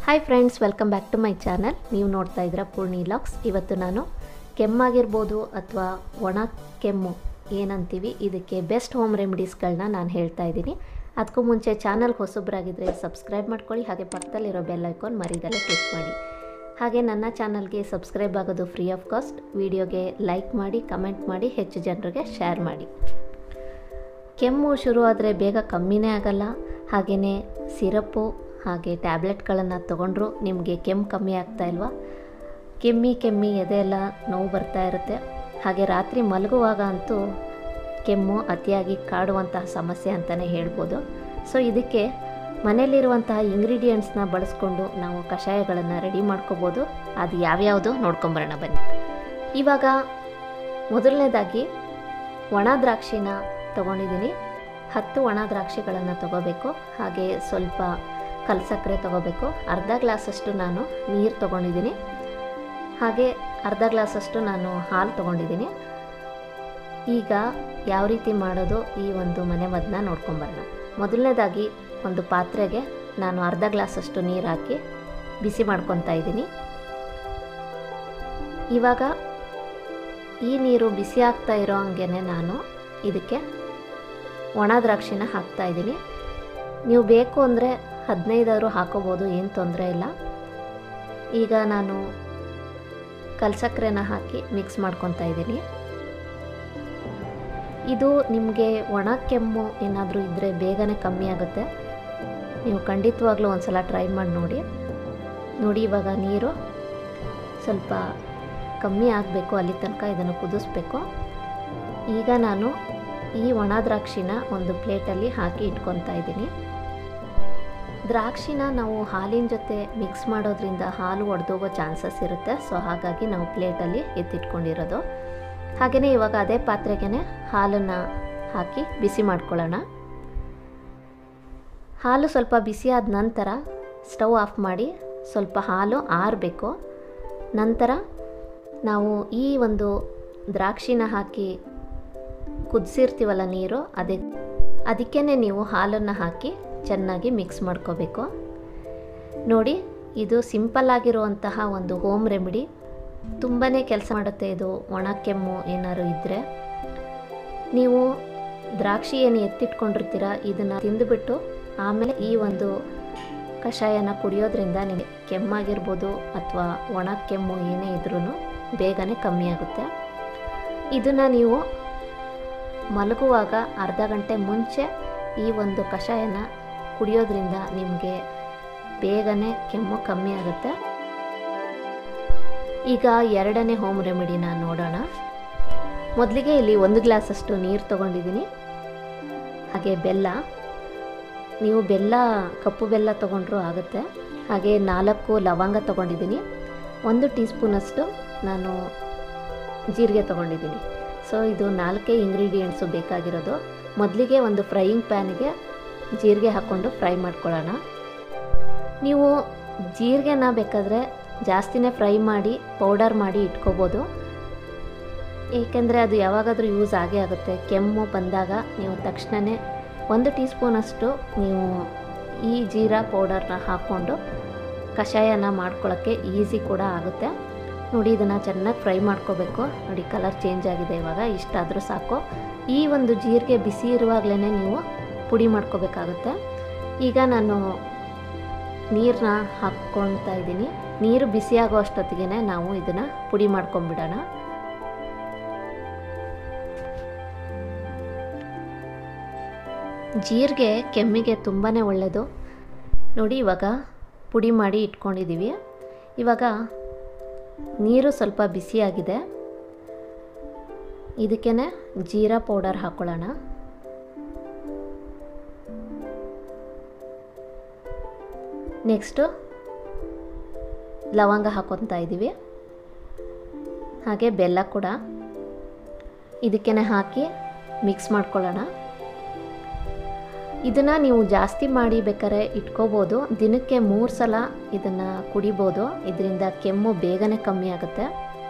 hi friends welcome back to my channel ನೀವು ನೋಡ್ತಾ ಇದ್ದೀರಾ ಪೂರ್ಣಿ ಲಾಕ್ಸ್ ಇವತ್ತು ನಾನು ಕೆಮ್ಮಾಗಿರ್ಬೋದು ಅಥವಾ ಒಣ ಕೆಮ್ಮು ಏನಂತೀವಿ ಇದಕ್ಕೆ ಬೆಸ್ಟ್ ಹೋಮ್ ರೆಮಿಡೀಸ್ಗಳನ್ನ ನಾನು ಹೇಳ್ತಾ ಇದ್ದೀನಿ ಅದಕ್ಕೂ ಮುಂಚೆ ಚಾನಲ್ಗೆ ಹೊಸಬ್ರಾಗಿದ್ದರೆ ಸಬ್ಸ್ಕ್ರೈಬ್ ಮಾಡ್ಕೊಳ್ಳಿ ಹಾಗೆ ಪಕ್ಕದಲ್ಲಿರೋ ಬೆಲ್ ಐಕಾನ್ ಮರಿದಲ್ಲೇ ಕ್ಲಿಕ್ ಮಾಡಿ ಹಾಗೆ ನನ್ನ ಚಾನಲ್ಗೆ ಸಬ್ಸ್ಕ್ರೈಬ್ ಆಗೋದು ಫ್ರೀ ಆಫ್ ಕಾಸ್ಟ್ ವಿಡಿಯೋಗೆ ಲೈಕ್ ಮಾಡಿ ಕಮೆಂಟ್ ಮಾಡಿ ಹೆಚ್ಚು ಜನರಿಗೆ ಶೇರ್ ಮಾಡಿ ಕೆಮ್ಮು ಶುರು ಆದರೆ ಬೇಗ ಕಮ್ಮಿನೇ ಆಗಲ್ಲ ಹಾಗೆಯೇ ಸಿರಪ್ಪು ಹಾಗೆ ಟ್ಯಾಬ್ಲೆಟ್ಗಳನ್ನು ತೊಗೊಂಡ್ರು ನಿಮಗೆ ಕೆಮ್ಮು ಕಮ್ಮಿ ಆಗ್ತಾ ಇಲ್ವಾ ಕೆಮ್ಮಿ ಕೆಮ್ಮಿ ಎದೆ ಎಲ್ಲ ನೋವು ಬರ್ತಾ ಇರುತ್ತೆ ಹಾಗೆ ರಾತ್ರಿ ಮಲಗುವಾಗ ಅಂತೂ ಕೆಮ್ಮು ಅತಿಯಾಗಿ ಕಾಡುವಂತಹ ಸಮಸ್ಯೆ ಅಂತಲೇ ಹೇಳ್ಬೋದು ಸೊ ಇದಕ್ಕೆ ಮನೆಯಲ್ಲಿರುವಂತಹ ಇಂಗ್ರೀಡಿಯೆಂಟ್ಸ್ನ ಬಳಸ್ಕೊಂಡು ನಾವು ಕಷಾಯಗಳನ್ನು ರೆಡಿ ಮಾಡ್ಕೋಬೋದು ಅದು ಯಾವ್ಯಾವುದು ನೋಡ್ಕೊಂಬರೋಣ ಬನ್ನಿ ಇವಾಗ ಮೊದಲನೇದಾಗಿ ಒಣ ದ್ರಾಕ್ಷಿನ ತೊಗೊಂಡಿದ್ದೀನಿ ಹತ್ತು ಒಣ ದ್ರಾಕ್ಷಿಗಳನ್ನು ತೊಗೋಬೇಕು ಹಾಗೆ ಸ್ವಲ್ಪ ಕಲ್ಸಕ್ಕರೆ ತೊಗೋಬೇಕು ಅರ್ಧ ಗ್ಲಾಸಷ್ಟು ನಾನು ನೀರು ತೊಗೊಂಡಿದ್ದೀನಿ ಹಾಗೆ ಅರ್ಧ ಗ್ಲಾಸಷ್ಟು ನಾನು ಹಾಲು ತೊಗೊಂಡಿದ್ದೀನಿ ಈಗ ಯಾವ ರೀತಿ ಮಾಡೋದು ಈ ಒಂದು ಮನೆ ಮದ್ದನ್ನ ನೋಡ್ಕೊಂಬರೋಣ ಮೊದಲನೇದಾಗಿ ಒಂದು ಪಾತ್ರೆಗೆ ನಾನು ಅರ್ಧ ಗ್ಲಾಸಷ್ಟು ನೀರು ಹಾಕಿ ಬಿಸಿ ಮಾಡ್ಕೊತಾ ಇದ್ದೀನಿ ಇವಾಗ ಈ ನೀರು ಬಿಸಿ ಆಗ್ತಾ ಇರೋ ಹಂಗೆ ನಾನು ಇದಕ್ಕೆ ಒಣ ದ್ರಾಕ್ಷಿನ ಹಾಕ್ತಾ ಇದ್ದೀನಿ ನೀವು ಬೇಕು ಅಂದರೆ ಹದಿನೈದಾದ್ರು ಹಾಕೋಬೋದು ಏನು ತೊಂದರೆ ಇಲ್ಲ ಈಗ ನಾನು ಕಲ್ಸಕ್ಕರೆನ ಹಾಕಿ ಮಿಕ್ಸ್ ಮಾಡ್ಕೊತಾ ಇದ್ದೀನಿ ಇದು ನಿಮಗೆ ಒಣ ಕೆಮ್ಮು ಏನಾದರೂ ಇದ್ದರೆ ಬೇಗನೆ ಕಮ್ಮಿ ಆಗುತ್ತೆ ನೀವು ಖಂಡಿತವಾಗ್ಲೂ ಒಂದು ಸಲ ಟ್ರೈ ಮಾಡಿ ನೋಡಿ ನೋಡಿ ಇವಾಗ ನೀರು ಸ್ವಲ್ಪ ಕಮ್ಮಿ ಆಗಬೇಕು ಅಲ್ಲಿ ತನಕ ಇದನ್ನು ಕುದಿಸ್ಬೇಕು ಈಗ ನಾನು ಈ ಒಣ ದ್ರಾಕ್ಷಿನ ಒಂದು ಪ್ಲೇಟಲ್ಲಿ ಹಾಕಿ ಇಟ್ಕೊತಾ ಇದ್ದೀನಿ ದ್ರಾಕ್ಷಿನ ನಾವು ಹಾಲಿನ ಜೊತೆ ಮಿಕ್ಸ್ ಮಾಡೋದ್ರಿಂದ ಹಾಲು ಒಡೆದೋಗೋ ಚಾನ್ಸಸ್ ಇರುತ್ತೆ ಸೊ ಹಾಗಾಗಿ ನಾವು ಪ್ಲೇಟಲ್ಲಿ ಎತ್ತಿಟ್ಕೊಂಡಿರೋದು ಹಾಗೆಯೇ ಇವಾಗ ಅದೇ ಪಾತ್ರೆಗೆ ಹಾಲನ್ನು ಹಾಕಿ ಬಿಸಿ ಮಾಡ್ಕೊಳ್ಳೋಣ ಹಾಲು ಸ್ವಲ್ಪ ಬಿಸಿ ಆದ ನಂತರ ಸ್ಟವ್ ಆಫ್ ಮಾಡಿ ಸ್ವಲ್ಪ ಹಾಲು ಆರಬೇಕು ನಂತರ ನಾವು ಈ ಒಂದು ದ್ರಾಕ್ಷಿನ ಹಾಕಿ ಕುದಿಸಿರ್ತೀವಲ್ಲ ನೀರು ಅದೇ ಅದಕ್ಕೇ ನೀವು ಹಾಲನ್ನು ಹಾಕಿ ಚೆನ್ನಾಗಿ ಮಿಕ್ಸ್ ಮಾಡ್ಕೋಬೇಕು ನೋಡಿ ಇದು ಸಿಂಪಲ್ ಆಗಿರುವಂತಹ ಒಂದು ಹೋಮ್ ರೆಮಿಡಿ ತುಂಬಾ ಕೆಲಸ ಮಾಡುತ್ತೆ ಇದು ಒಣ ಕೆಮ್ಮು ಏನಾದ್ರು ಇದ್ದರೆ ನೀವು ದ್ರಾಕ್ಷಿ ಏನು ಎತ್ತಿಟ್ಕೊಂಡಿರ್ತೀರ ಇದನ್ನು ತಿಂದುಬಿಟ್ಟು ಆಮೇಲೆ ಈ ಒಂದು ಕಷಾಯನ ಕುಡಿಯೋದ್ರಿಂದ ನಿಮಗೆ ಕೆಮ್ಮಾಗಿರ್ಬೋದು ಅಥವಾ ಒಣ ಕೆಮ್ಮು ಏನೇ ಇದ್ರೂ ಬೇಗನೆ ಕಮ್ಮಿ ಆಗುತ್ತೆ ಇದನ್ನು ನೀವು ಮಲಗುವಾಗ ಅರ್ಧ ಗಂಟೆ ಮುಂಚೆ ಈ ಒಂದು ಕಷಾಯನ ಕುಡಿಯೋದ್ರಿಂದ ನಿಮಗೆ ಬೇಗನೆ ಕೆಮ್ಮು ಕಮ್ಮಿ ಆಗುತ್ತೆ ಈಗ ಎರಡನೇ ಹೋಮ್ ರೆಮಿಡಿನ ನೋಡೋಣ ಮೊದಲಿಗೆ ಇಲ್ಲಿ ಒಂದು ಗ್ಲಾಸಷ್ಟು ನೀರು ತೊಗೊಂಡಿದ್ದೀನಿ ಹಾಗೆ ಬೆಲ್ಲ ನೀವು ಬೆಲ್ಲ ಕಪ್ಪು ಬೆಲ್ಲ ತೊಗೊಂಡ್ರೂ ಆಗುತ್ತೆ ಹಾಗೆ ನಾಲ್ಕು ಲವಂಗ ತೊಗೊಂಡಿದ್ದೀನಿ ಒಂದು ಟೀ ಸ್ಪೂನಷ್ಟು ನಾನು ಜೀರಿಗೆ ತೊಗೊಂಡಿದ್ದೀನಿ ಸೊ ಇದು ನಾಲ್ಕೇ ಇಂಗ್ರೀಡಿಯೆಂಟ್ಸು ಬೇಕಾಗಿರೋದು ಮೊದಲಿಗೆ ಒಂದು ಫ್ರೈಯಿಂಗ್ ಪ್ಯಾನಿಗೆ ಜೀರಿಗೆ ಹಾಕ್ಕೊಂಡು ಫ್ರೈ ಮಾಡ್ಕೊಳ್ಳೋಣ ನೀವು ಜೀರಿಗೆನ ಬೇಕಾದರೆ ಜಾಸ್ತಿನೇ ಫ್ರೈ ಮಾಡಿ ಪೌಡರ್ ಮಾಡಿ ಇಟ್ಕೋಬೋದು ಏಕೆಂದರೆ ಅದು ಯಾವಾಗಾದರೂ ಯೂಸ್ ಆಗೇ ಆಗುತ್ತೆ ಕೆಮ್ಮು ಬಂದಾಗ ನೀವು ತಕ್ಷಣವೇ ಒಂದು ಟೀ ಸ್ಪೂನಷ್ಟು ನೀವು ಈ ಜೀರಾ ಪೌಡರ್ನ ಹಾಕ್ಕೊಂಡು ಕಷಾಯನ ಮಾಡ್ಕೊಳ್ಳೋಕ್ಕೆ ಈಸಿ ಕೂಡ ಆಗುತ್ತೆ ನೋಡಿ ಇದನ್ನು ಚೆನ್ನಾಗಿ ಫ್ರೈ ಮಾಡ್ಕೋಬೇಕು ನೋಡಿ ಕಲರ್ ಚೇಂಜ್ ಆಗಿದೆ ಇವಾಗ ಇಷ್ಟಾದರೂ ಸಾಕು ಈ ಒಂದು ಜೀರಿಗೆ ಬಿಸಿ ಇರುವಾಗಲೇ ನೀವು ಪುಡಿ ಮಾಡ್ಕೋಬೇಕಾಗುತ್ತೆ ಈಗ ನಾನು ನೀರನ್ನ ಹಾಕ್ಕೊಳ್ತಾ ಇದ್ದೀನಿ ನೀರು ಬಿಸಿ ಆಗೋ ಅಷ್ಟೊತ್ತಿಗೆ ನಾವು ಇದನ್ನು ಪುಡಿ ಮಾಡ್ಕೊಂಬಿಡೋಣ ಜೀರಿಗೆ ಕೆಮ್ಮಿಗೆ ತುಂಬಾ ಒಳ್ಳೆಯದು ನೋಡಿ ಇವಾಗ ಪುಡಿ ಮಾಡಿ ಇಟ್ಕೊಂಡಿದ್ದೀವಿ ಇವಾಗ ನೀರು ಸ್ವಲ್ಪ ಬಿಸಿಯಾಗಿದೆ ಇದಕ್ಕೇ ಜೀರಾ ಪೌಡರ್ ಹಾಕ್ಕೊಳ್ಳೋಣ ನೆಕ್ಸ್ಟು ಲವಂಗ ಹಾಕೊತಾ ಇದ್ದೀವಿ ಹಾಗೆ ಬೆಲ್ಲ ಕೂಡ ಇದಕ್ಕೇ ಹಾಕಿ ಮಿಕ್ಸ್ ಮಾಡ್ಕೊಳ್ಳೋಣ ಇದನ್ನು ನೀವು ಜಾಸ್ತಿ ಮಾಡಿ ಬೇಕಾದ್ರೆ ಇಟ್ಕೋಬೋದು ದಿನಕ್ಕೆ ಮೂರು ಸಲ ಇದನ್ನು ಕುಡಿಬೋದು ಇದರಿಂದ ಕೆಮ್ಮು ಬೇಗನೆ ಕಮ್ಮಿ ಆಗುತ್ತೆ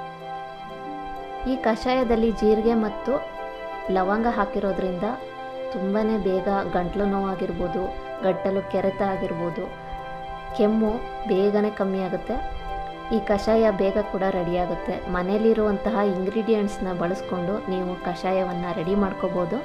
ಈ ಕಷಾಯದಲ್ಲಿ ಜೀರಿಗೆ ಮತ್ತು ಲವಂಗ ಹಾಕಿರೋದ್ರಿಂದ ತುಂಬಾ ಬೇಗ ಗಂಟ್ಲು ನೋವಾಗಿರ್ಬೋದು ಗಂಟಲು ಕೆರೆತ ಆಗಿರ್ಬೋದು ಕೆಮ್ಮು ಬೇಗನೆ ಕಮ್ಮಿ ಆಗುತ್ತೆ ಈ ಕಷಾಯ ಬೇಗ ಕೂಡ ರೆಡಿಯಾಗುತ್ತೆ ಮನೇಲಿರುವಂತಹ ಇಂಗ್ರೀಡಿಯೆಂಟ್ಸ್ನ ಬಳಸ್ಕೊಂಡು ನೀವು ಕಷಾಯವನ್ನು ರೆಡಿ ಮಾಡ್ಕೋಬೋದು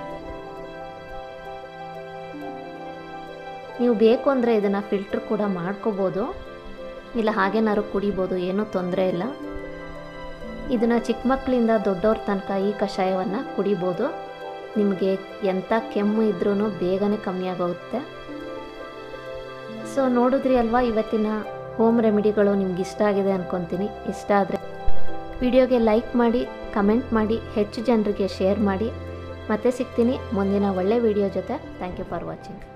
ನೀವು ಬೇಕು ಅಂದರೆ ಇದನ್ನು ಫಿಲ್ಟ್ರ್ ಕೂಡ ಮಾಡ್ಕೋಬೋದು ಇಲ್ಲ ಹಾಗೇನಾದ್ರು ಕುಡಿಬೋದು ಏನೂ ತೊಂದರೆ ಇಲ್ಲ ಇದನ್ನು ಚಿಕ್ಕ ಮಕ್ಕಳಿಂದ ದೊಡ್ಡವ್ರ ತನಕ ಈ ಕಷಾಯವನ್ನು ಕುಡಿಬೋದು ನಿಮಗೆ ಎಂಥ ಕೆಮ್ಮು ಇದ್ರೂ ಬೇಗನೆ ಕಮ್ಮಿ ಆಗೋಗುತ್ತೆ ಸೊ ನೋಡಿದ್ರಿ ಅಲ್ವಾ ಇವತ್ತಿನ ಹೋಮ್ ರೆಮಿಡಿಗಳು ನಿಮ್ಗೆ ಇಷ್ಟ ಆಗಿದೆ ಅಂದ್ಕೊತೀನಿ ಇಷ್ಟ ಆದರೆ ವಿಡಿಯೋಗೆ ಲೈಕ್ ಮಾಡಿ ಕಮೆಂಟ್ ಮಾಡಿ ಹೆಚ್ಚು ಜನರಿಗೆ ಶೇರ್ ಮಾಡಿ ಮತ್ತೆ ಸಿಗ್ತೀನಿ ಮುಂದಿನ ಒಳ್ಳೆ ವಿಡಿಯೋ ಜೊತೆ ಥ್ಯಾಂಕ್ ಯು ಫಾರ್ ವಾಚಿಂಗ್